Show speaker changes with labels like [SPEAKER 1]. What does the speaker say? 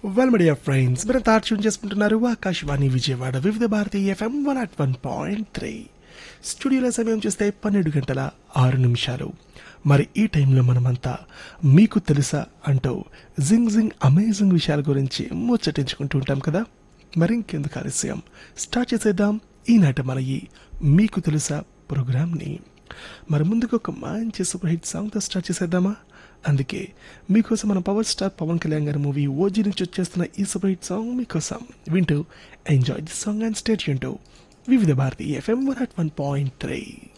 [SPEAKER 1] well media friends మీరు తార్ tune చేసుకుంటున్నారు Akashvani Vijayawada Vividh Bharati FM one at one point three స్టూడియోలో సమయం చూస్తే పన్నెండు గంటల ఆరు నిమిషాలు మరి ఈ టైంలో మనమంతా మీకు తెలుసా అంటూ జింగ్ జింగ్ అమేజింగ్ విషయాల గురించి ముచ్చటించుకుంటూ ఉంటాం కదా మరి ఇంకెందుకు ఆలస్యం స్టార్ట్ చేసేద్దాం ఈనాటి మన ఈ మీకు తెలుసా ప్రోగ్రామ్ని మరి ముందుకు ఒక మంచి సూపర్ హిట్ సాంగ్తో స్టార్ట్ చేసేద్దామా అందుకే మీకోసం మన పవర్ స్టార్ పవన్ కళ్యాణ్ గారి మూవీ ఓజీ నుంచి వచ్చేస్తున్న ఈ సూపర్ హిట్ సాంగ్ మీకోసం వింటూ enjoy the song and stay యూన్ Vividh Bharati FM one at one point three